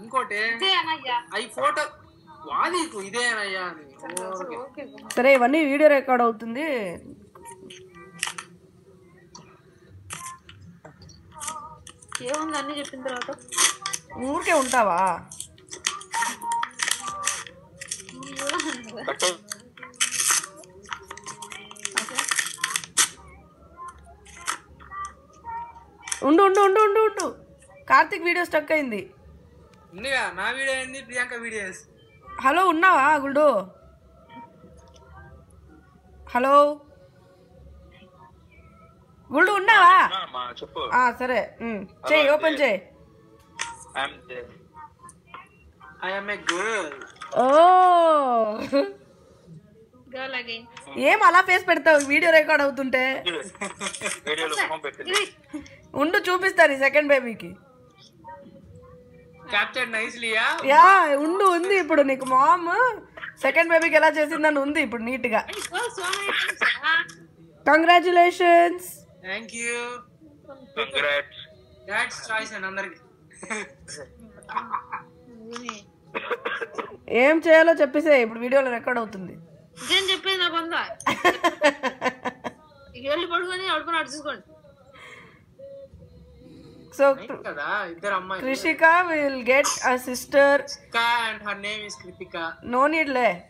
ఇంకోటి ఇదే అనయ్యా అవి ఫోటో వాదికు ఇదేనయ్యా అని ఊరికే. ఓకే సరే ఇవన్నీ వీడియో రికార్డ్ అవుతుంది ఏముంది అన్ని చెప్పిన తర్వాత ఊరికే ఉంటావా ఉండు ఉండు ఉండు ఉండు ఉండు కార్తిక్ వీడియో స్టక్ అయింది ఉందిగా నా వీడియో ఏంది ప్రియాంక వీడియోస్ హలో ఉన్నావా గుల్డు హలో గుల్డు ఉన్నావా అమ్మా చెప్పు ఆ, సరే ఉమ్. చెయ్యి ఓపెన్ చేయి ఐఎమ్ ఐఎమ్ ఏ గర్ల్ ఓ గర్ల్ అగైన్ ఏం అలా ఫేస్ పెడతావు వీడియో రికార్డ్ అవుతుంటే వీడియోలో ఫోన్ పెట్టింది ఉండు చూపిస్తాను సెకండ్ బేబీకి క్యాప్చర్ నైస్లీయా యా ఉండు ఉంది ఇప్పుడు నీకు మామ్ సెకండ్ బేబీకి ఎలా చేసిందని ఉంది ఇప్పుడు నీట్ గా congratulations thank you congrats that's choice అండి అందరికి ఏం చేయాలో చెప్పేసే ఇప్పుడు వీడియోలో రికార్డ్ అవుతుంది ఇదేం చెప్పేది నా బంద ఇక వెళ్ళి పడుకొని అడుపుని అటు చూసుకోండి సో కదా ఇద్దరు అమ్మాయి Krishika will get a sister and her name is Kritika no నీడ్లే